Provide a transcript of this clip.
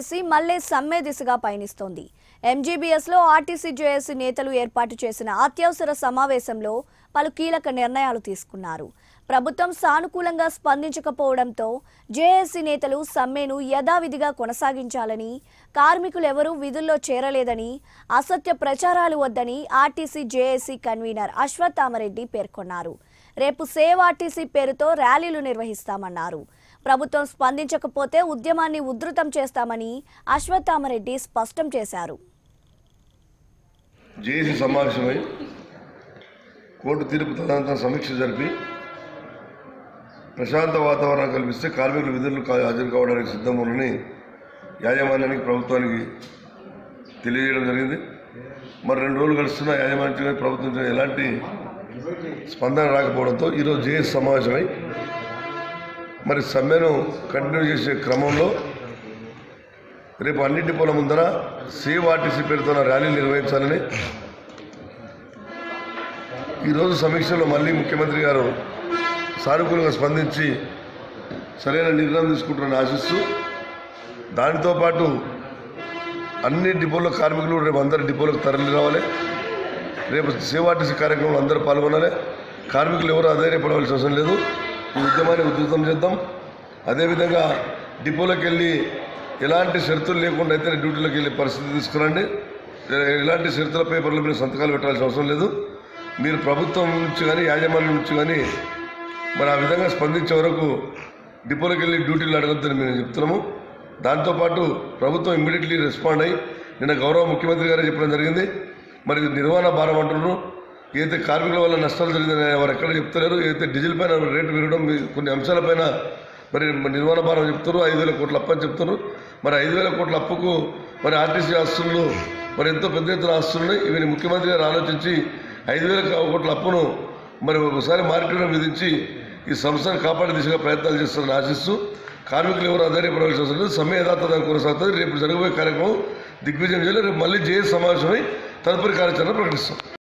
JAC మళ్లీ సమ్మె దిశగా పయనిస్తోంది ఎంజీబీఎస్లో ఆర్టీసీ జేఏసీ నేతలు ఏర్పాటు చేసిన అత్యవసర సమావేశంలో పలు కీలక నిర్ణయాలు తీసుకున్నారు ప్రభుత్వం సానుకూలంగా స్పందించకపోవడంతో జేఏసీ నేతలు సమ్మెను యథావిధిగా కొనసాగించాలని కార్మికులెవరూ విధుల్లో చేరలేదని అసత్య ప్రచారాలు వద్దని ఆర్టీసీ జేఏసీ కన్వీనర్ అశ్వత్థామరెడ్డి పేర్కొన్నారు రేపు సేవ్ ఆర్టీసీ పేరుతో ర్యాలీలు నిర్వహిస్తామన్నారు ప్రభుత్వం స్పందించకపోతే ఉద్యమాన్ని ఉధృతం చేస్తామని అశ్వత్థామరెడ్డి స్పష్టం చేశారు జేఏసీ సమావేశమై కోర్టు తీర్పు తదనంతరం సమీక్ష జరిపి ప్రశాంత వాతావరణం కల్పిస్తే కార్మికులు విధులు కా- హాజరు కావడానికి సిద్ధమని యాజమాన్యానికి ప్రభుత్వానికి తెలియజేయడం జరిగింది మరి రెండు రోజులు గడుస్తున్న యాజమాన్యం కానీ ప్రభుత్వం నుంచి ఎలాంటి స్పందన రాకపోవడంతో ఈరోజు జేఏసీ సమావేశమై మరి సమ్మెను కంటిన్యూ చేసే క్రమంలో రేపు అన్నింటి పొల ముందర సేవ్ ఆర్టీసీ పేరుతో ర్యాలీలు నిర్వహించాలని ఈరోజు సమీక్షలో మళ్ళీ ముఖ్యమంత్రి గారు సానుకూలంగా స్పందించి సరైన నిర్ణయం తీసుకుంటారని ఆశిస్తూ దానితో పాటు అన్ని డిపోల కార్మికులు రేపు అందరు డిపోలకు తరలి రావాలి రేపు సేవ్ ఆర్టీసీ కార్యక్రమంలో అందరూ పాల్గొనాలి కార్మికులు ఎవరు అధైర్యపడవలసిన అవసరం లేదు ఈ ఉద్యమాన్ని ఉధృతం చేద్దాం అదేవిధంగా డిపోలకు వెళ్ళి ఎలాంటి షరతులు లేకుండా అయితే డ్యూటీలోకి వెళ్ళే పరిస్థితి తీసుకురండి ఎ- ఎలాంటి షరతుల పేపర్ల మీద సంతకాలు పెట్టాల్సిన అవసరం లేదు మీరు ప్రభుత్వం నుంచి కానీ యాజమాన్యం నుంచి కానీ మరి ఆ విధంగా స్పందించే వరకు డిపోలకు వెళ్ళి డ్యూటీలు అడగద్దని మేము చెప్తున్నాము దాంతోపాటు ప్రభుత్వం ఇమ్మీడియట్లీ రెస్పాండ్ అయ్యి నిన్న గౌరవ ముఖ్యమంత్రి గారే చెప్పడం జరిగింది మరి ఇది నిర్వహణ భారం అంటున్నారు ఏదైతే కార్మికుల వల్ల నష్టాలు జరిగిందని వారు ఎక్కడ చెప్తలేరు ఏదైతే డీజిల్ పైన రేటు పెరగడం మీ- కొన్ని అంశాలపైన మరి నిర్వహణ భారం చెప్తారు ఐదు వేల కోట్ల అప్పు అని చెప్తున్నారు మరి ఐదు వేల కోట్ల అప్పుకు మరి ఆర్టీసీ ఆస్తులు మరి ఎంతో పెద్ద ఎత్తున ఆస్తులున్నాయి ఇవన్నీ ముఖ్యమంత్రి గారు ఆలోచించి ఐదు వేల కోట్ల అప్పును మరి ఒకసారి మార్కెట్ విధించి ఈ సంస్థను కాపాడే దిశగా ప్రయత్నాలు చేస్తారని ఆశిస్తూ కార్మికులు ఎవరు అధైర్యపడవలసిన అవసరం లేదు సమ్మె యథాతథంగా కొనసాగుతుంది రేపు జరగబోయే కార్యక్రమం దిగ్విజయం చేయాలి రేపు మళ్ళీ జేఏ సమావేశమై తదుపరి కార్యాచరణ ప్రకటిస్తాం